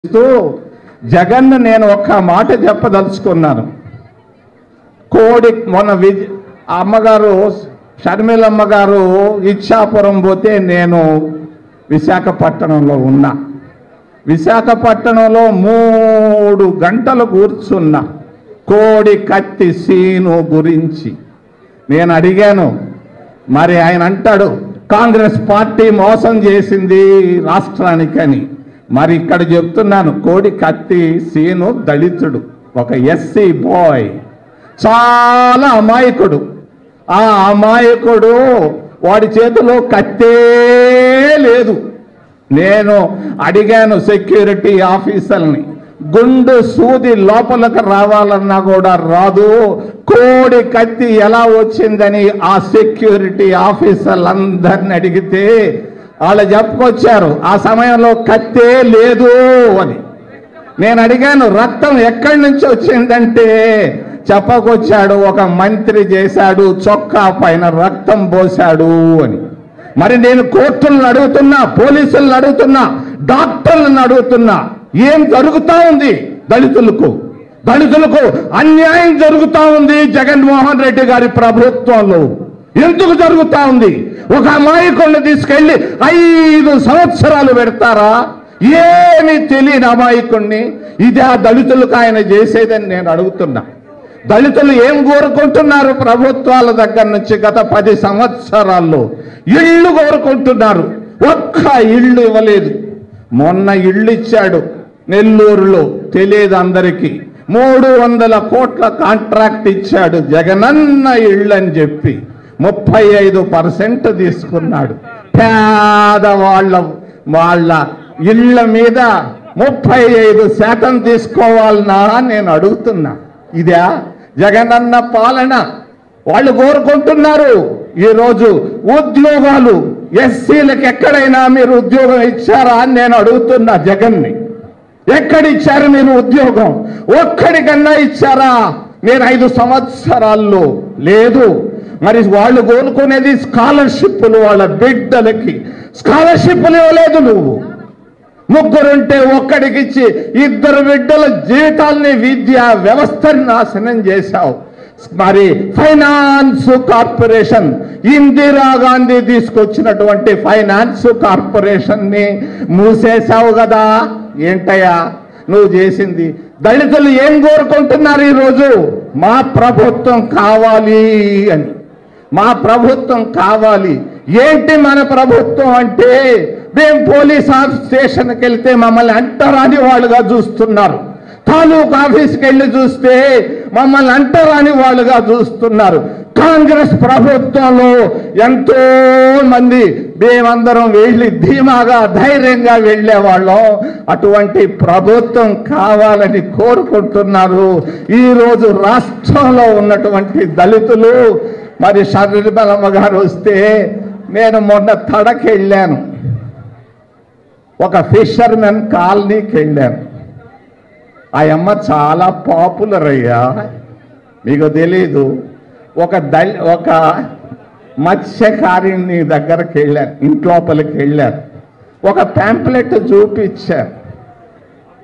ఇస్తూ జగన్ నేను ఒక్క మాట చెప్పదలుచుకున్నాను కోడి మొన్న విజ ఆ అమ్మగారు షర్మిలమ్మ గారు ఇచ్చాపురం పోతే నేను విశాఖపట్నంలో ఉన్నా విశాఖపట్నంలో మూడు గంటలు కూర్చున్నా కోడి కత్తి సీను గురించి నేను అడిగాను మరి ఆయన అంటాడు కాంగ్రెస్ పార్టీ మోసం చేసింది రాష్ట్రానికని మరి ఇక్కడ చెప్తున్నాను కోడి కత్తి సీను దళితుడు ఒక ఎస్సీ బాయ్ చాలా అమాయకుడు ఆ అమాయకుడు వాడి చేతిలో కత్తే లేదు నేను అడిగాను సెక్యూరిటీ ఆఫీసర్ని గుండు సూది లోపలికి రావాలన్నా కూడా రాదు కోడి కత్తి ఎలా వచ్చిందని ఆ సెక్యూరిటీ ఆఫీసర్లందరిని అడిగితే వాళ్ళు చెప్పుకొచ్చారు ఆ సమయంలో కత్తే లేదు అని నేను అడిగాను రక్తం ఎక్కడి నుంచి వచ్చిందంటే చెప్పకొచ్చాడు ఒక మంత్రి చేశాడు చొక్కా పైన రక్తం పోశాడు అని మరి నేను కోర్టులను అడుగుతున్నా పోలీసులను అడుగుతున్నా డాక్టర్లను అడుగుతున్నా ఏం జరుగుతా ఉంది దళితులకు దళితులకు అన్యాయం జరుగుతా ఉంది జగన్మోహన్ రెడ్డి గారి ప్రభుత్వంలో ఎందుకు జరుగుతా ఉంది ఒక అమాయకుల్ని తీసుకెళ్లి ఐదు సంవత్సరాలు పెడతారా ఏమి తెలియని అమాయకుణ్ణి ఇదే ఆ దళితులకు ఆయన చేసేదని నేను అడుగుతున్నా దళితులు ఏం కోరుకుంటున్నారు ప్రభుత్వాల దగ్గర నుంచి గత పది సంవత్సరాల్లో ఇళ్ళు కోరుకుంటున్నారు ఒక్క ఇళ్ళు ఇవ్వలేదు మొన్న ఇళ్ళు ఇచ్చాడు నెల్లూరులో తెలియదు అందరికీ మూడు వందల కోట్ల కాంట్రాక్ట్ ఇచ్చాడు జగనన్న ఇళ్ళు అని చెప్పి ముప్పై ఐదు పర్సెంట్ తీసుకున్నాడు పేదవాళ్ళ వాళ్ళ ఇళ్ళ మీద ముప్పై ఐదు శాతం తీసుకోవాలనా నేను అడుగుతున్నా ఇదా జగనన్న పాలన వాళ్ళు కోరుకుంటున్నారు ఈరోజు ఉద్యోగాలు ఎస్సీలకు ఎక్కడైనా మీరు ఉద్యోగం ఇచ్చారా అని నేను అడుగుతున్నా జగన్ని ఎక్కడిచ్చారు మీరు ఉద్యోగం ఒక్కడికన్నా ఇచ్చారా నేను ఐదు సంవత్సరాల్లో లేదు మరి వాళ్ళు కోరుకునేది స్కాలర్షిప్లు వాళ్ళ బిడ్డలకి స్కాలర్షిప్లు ఇవ్వలేదు నువ్వు ముగ్గురుంటే ఒక్కడికిచ్చి ఇద్దరు బిడ్డల జీవితాల్ని విద్యా వ్యవస్థని నాశనం చేశావు మరి ఫైనాన్స్ కార్పొరేషన్ ఇందిరా గాంధీ తీసుకొచ్చినటువంటి ఫైనాన్స్ కార్పొరేషన్ ని మూసేశావు కదా ఏంటయ్యా నువ్వు చేసింది దళితులు ఏం కోరుకుంటున్నారు ఈరోజు మా ప్రభుత్వం కావాలి అని మా ప్రభుత్వం కావాలి ఏంటి మన ప్రభుత్వం అంటే మేము పోలీస్ ఆఫ్ స్టేషన్కి వెళ్తే మమ్మల్ని అంటరాని వాళ్ళుగా చూస్తున్నారు తాలూకు ఆఫీస్కి వెళ్ళి చూస్తే మమ్మల్ని అంటరాని వాళ్ళుగా చూస్తున్నారు కాంగ్రెస్ ప్రభుత్వంలో ఎంతో మంది మేమందరం వెళ్ళి ధీమాగా ధైర్యంగా వెళ్ళేవాళ్ళం అటువంటి ప్రభుత్వం కావాలని కోరుకుంటున్నారు ఈరోజు రాష్ట్రంలో ఉన్నటువంటి దళితులు మరి షర్మిలమ్మ గారు వస్తే నేను మొన్న తడకి వెళ్ళాను ఒక ఫిషర్మెన్ కాలనీకి వెళ్ళాను ఆ అమ్మ చాలా పాపులర్ అయ్యా మీకు తెలీదు ఒక దళి ఒక మత్స్యకారిణి దగ్గరికి వెళ్ళాను ఇంట్లోపలికి వెళ్ళాను ఒక ప్యాంప్లెట్ చూపించారు